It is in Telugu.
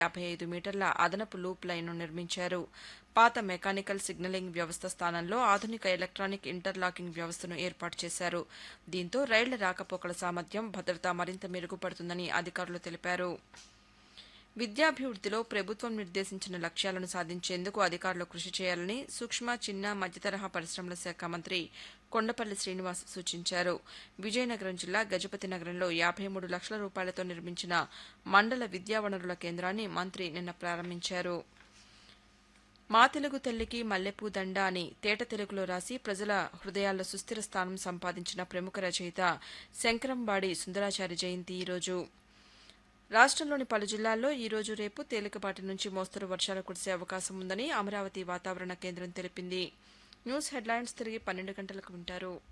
యాభై ఐదు మీటర్ల అదనపు లూప్ లైన్ను నిర్మించారు పాత మెకానికల్ సిగ్నలింగ్ వ్యవస్థ స్థానంలో ఆధునిక ఎలక్ట్రానిక్ ఇంటర్లాకింగ్ వ్యవస్థను ఏర్పాటు చేశారు దీంతో రైళ్ల రాకపోకల సామర్థ్యం భద్రత మరింత మెరుగుపడుతుందని అధికారులు తెలిపారు విద్యాభివృద్ధిలో ప్రభుత్వం నిర్దేశించిన లక్ష్యాలను సాధించేందుకు అధికారులు కృషి చేయాలని సూక్ష్మ చిన్న మధ్యతరహా పరిశ్రమల శాఖ మంత్రి కొండపల్లి శ్రీనివాస్ సూచించారు విజయనగరం జిల్లా గజపతి నగరంలో యాభై మూడు లక్షల రూపాయలతో నిర్మించిన మండల విద్యా వనరుల కేంద్రాన్ని మంత్రి నిన్న ప్రారంభించారు మా తెలుగు తల్లికి మల్లెపూ దండ అని తేట తెలుగులో రాసి ప్రజల హృదయాల్లో సుస్థిర స్థానం సంపాదించిన ప్రముఖ రచయిత శంకరంబాడి సుందరాచారి జయంతి ఈరోజు రాష్ట్రంలోని పలు జిల్లాల్లో ఈ రోజు రేపు తేలికపాటి నుంచి మోస్తరు వర్షాలు కురిసే అవకాశం ఉందని అమరావతి వాతావరణ కేంద్రం తెలిపింది న్యూస్ హెడ్లైన్స్ తిరిగి పన్నెండు గంటలకు వింటారు